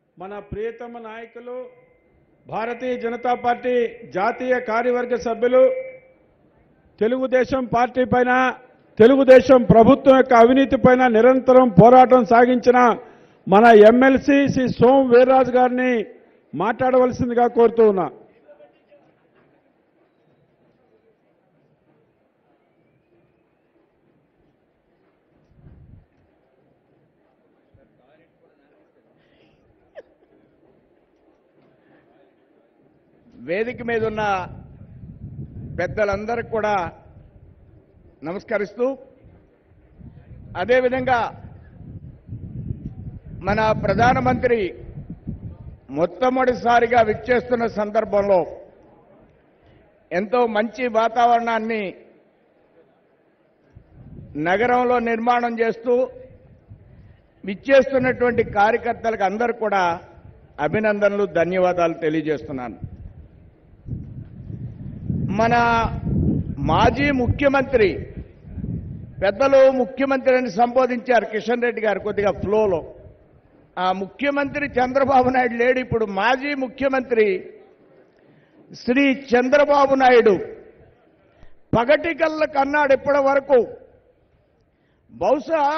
మన ప్రియతమ నాయకులు భారతీయ జనతా పార్టీ జాతీయ కార్యవర్గ సభ్యులు తెలుగుదేశం పార్టీ పైన తెలుగుదేశం ప్రభుత్వం యొక్క అవినీతి పైన నిరంతరం పోరాటం సాగించిన మన ఎమ్మెల్సీ శ్రీ సోమ్ వీర్రాజు గారిని మాట్లాడవలసిందిగా కోరుతూ ఉన్నా వేదిక మీద ఉన్న పెద్దలందరికీ కూడా నమస్కరిస్తూ అదేవిధంగా మన ప్రధానమంత్రి మొట్టమొదటిసారిగా విచ్చేస్తున్న సందర్భంలో ఎంతో మంచి వాతావరణాన్ని నగరంలో నిర్మాణం చేస్తూ విచ్చేస్తున్నటువంటి కార్యకర్తలకు అందరూ కూడా అభినందనలు ధన్యవాదాలు తెలియజేస్తున్నాను మన మాజీ ముఖ్యమంత్రి పెద్దలు ముఖ్యమంత్రిని సంబోధించారు కిషన్ రెడ్డి గారు కొద్దిగా ఫ్లోలో ఆ ముఖ్యమంత్రి చంద్రబాబు నాయుడు లేడు ఇప్పుడు మాజీ ముఖ్యమంత్రి శ్రీ చంద్రబాబు నాయుడు పగటి కళ్ళ కన్నాడు ఇప్పటి వరకు బహుశా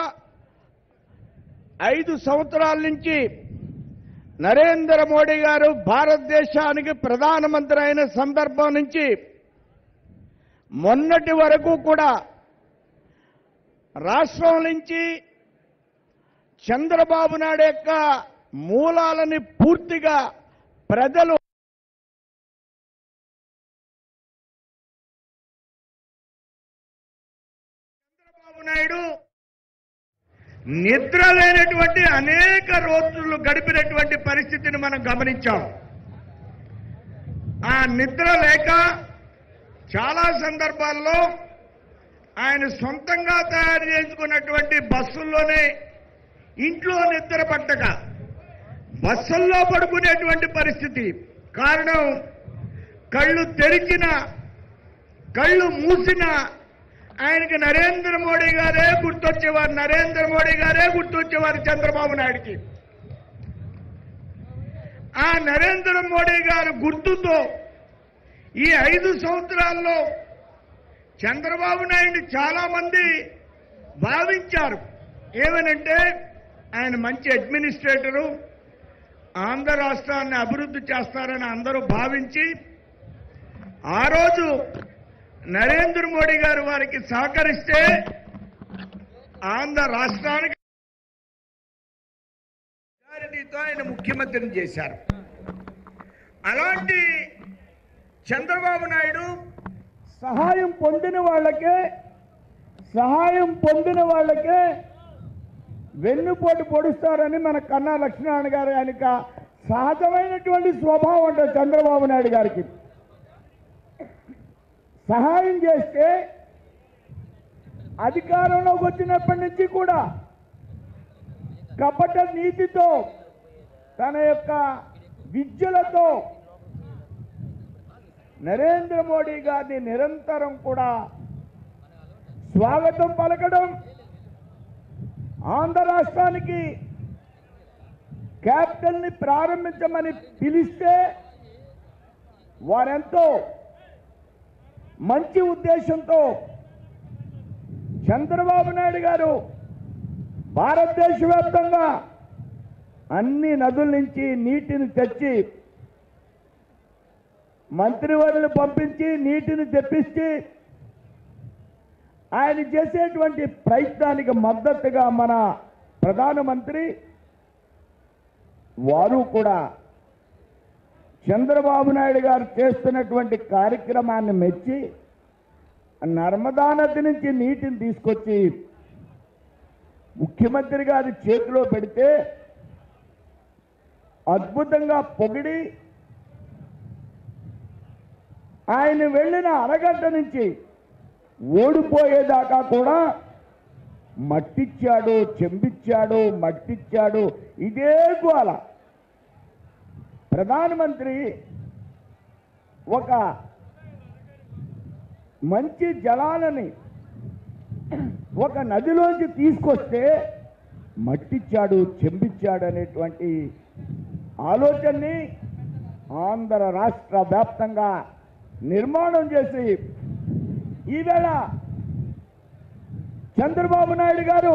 ఐదు సంవత్సరాల నుంచి నరేంద్ర మోడీ గారు భారతదేశానికి ప్రధానమంత్రి అయిన సందర్భం నుంచి మొన్నటి వరకు కూడా రాష్ట్రం నుంచి చంద్రబాబు నాయుడు యొక్క మూలాలని పూర్తిగా ప్రజలు చంద్రబాబు నాయుడు నిద్ర లేనటువంటి అనేక రోజులు గడిపినటువంటి పరిస్థితిని మనం గమనించాం ఆ నిద్ర లేక చాలా సందర్భాల్లో ఆయన సొంతంగా తయారు చేసుకున్నటువంటి బస్సుల్లోనే ఇంట్లో నిద్ర పట్టక బస్సుల్లో పడుకునేటువంటి పరిస్థితి కారణం కళ్ళు తెరిచిన కళ్ళు మూసిన ఆయనకి నరేంద్ర మోడీ గారే గుర్తొచ్చేవారు నరేంద్ర మోడీ గారే గుర్తొచ్చేవారు చంద్రబాబు నాయుడికి ఆ నరేంద్ర మోడీ గారు గుర్తుతో ఈ ఐదు సంవత్సరాల్లో చంద్రబాబు నాయుడు చాలా మంది భావించారు ఏమనంటే ఆయన మంచి అడ్మినిస్ట్రేటరు ఆంధ్ర రాష్ట్రాన్ని అభివృద్ధి చేస్తారని అందరూ భావించి ఆ రోజు నరేంద్ర మోడీ గారు వారికి సహకరిస్తే ఆంధ్ర రాష్ట్రానికి మెజారిటీతో ఆయన ముఖ్యమంత్రిని చేశారు అలాంటి చంద్రబాబు నాయుడు సహాయం పొందిన వాళ్ళకే సహాయం పొందిన వాళ్ళకే వెన్నుపోటు పొడుస్తారని మన కన్నా లక్ష్మీనారాయణ గారు ఆయనక సహజమైనటువంటి స్వభావం ఉంటుంది చంద్రబాబు నాయుడు గారికి సహాయం చేస్తే అధికారంలోకి వచ్చినప్పటి నుంచి కూడా కపట నీతితో తన యొక్క విద్యలతో నరేంద్ర మోడీ గారిని నిరంతరం కూడా స్వాగతం పలకడం ఆంధ్ర రాష్ట్రానికి క్యాపిటల్ ని ప్రారంభించమని పిలిస్తే వారెంతో మంచి ఉద్దేశంతో చంద్రబాబు నాయుడు గారు భారతదేశ వ్యాప్తంగా అన్ని నదుల నుంచి నీటిని తెచ్చి మంత్రివర్యులు పంపించి నీటిని తెప్పించి ఆయన చేసేటువంటి ప్రయత్నానికి మద్దతుగా మన ప్రధానమంత్రి వారు కూడా చంద్రబాబు నాయుడు గారు చేస్తున్నటువంటి కార్యక్రమాన్ని మెచ్చి నర్మదా నది నుంచి నీటిని తీసుకొచ్చి ముఖ్యమంత్రి గారి చేతిలో పెడితే అద్భుతంగా పొగిడి ఆయన వెళ్ళిన అరగంట నుంచి ఓడిపోయేదాకా కూడా మట్టిచ్చాడు చెంబిచ్చాడు మట్టిచ్చాడు ఇదే గోల ప్రధానమంత్రి ఒక మంచి జలాలని ఒక నదిలోంచి తీసుకొస్తే మట్టిచ్చాడు చెంబిచ్చాడు అనేటువంటి ఆలోచనని ఆంధ్ర రాష్ట్ర వ్యాప్తంగా నిర్మాణం చేసి ఈవేళ చంద్రబాబు నాయుడు గారు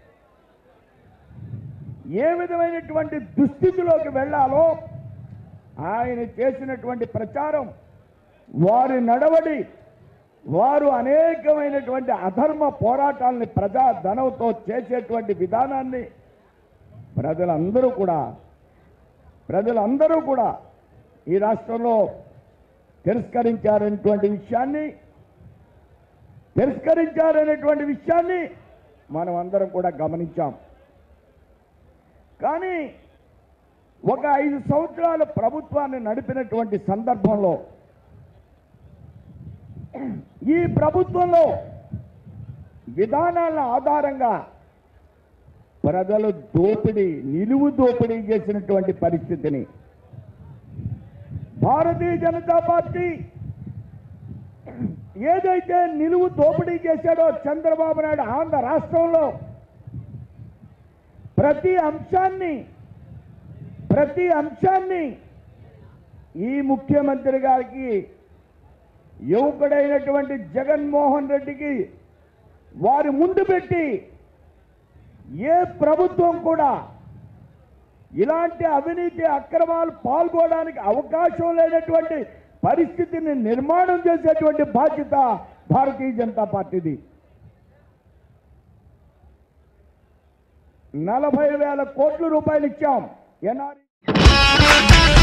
ఏ విధమైనటువంటి దుస్థితిలోకి వెళ్ళాలో ఆయన చేసినటువంటి ప్రచారం వారి నడవడి వారు అనేకమైనటువంటి అధర్మ పోరాటాలని ప్రజా ధనంతో చేసేటువంటి విధానాన్ని ప్రజలందరూ కూడా ప్రజలందరూ కూడా ఈ రాష్ట్రంలో తిరస్కరించారనేటువంటి విషయాన్ని తిరస్కరించారనేటువంటి విషయాన్ని మనం అందరం కూడా గమనించాం కానీ ఒక ఐదు సంవత్సరాల ప్రభుత్వాన్ని నడిపినటువంటి సందర్భంలో ఈ ప్రభుత్వంలో విధానాల ఆధారంగా ప్రజలు దోపిడీ నిలువు దోపిడీ చేసినటువంటి పరిస్థితిని భారతీయ జనతా పార్టీ ఏదైతే నిలువు దోపిడీ చేశాడో చంద్రబాబు నాయుడు ఆంధ్ర రాష్ట్రంలో ప్రతి అంశాన్ని ప్రతి అంశాన్ని ఈ ముఖ్యమంత్రి గారికి యువకుడైనటువంటి జగన్మోహన్ రెడ్డికి వారి ముందు పెట్టి ఏ ప్రభుత్వం కూడా ఇలాంటి అవినీతి అక్రమాలు పాల్గొనడానికి అవకాశం లేనటువంటి పరిస్థితిని నిర్మాణం చేసేటువంటి బాధ్యత భారతీయ జనతా పార్టీది నలభై వేల కోట్ల రూపాయలు ఇచ్చాం ఎన్ఆర్ఈ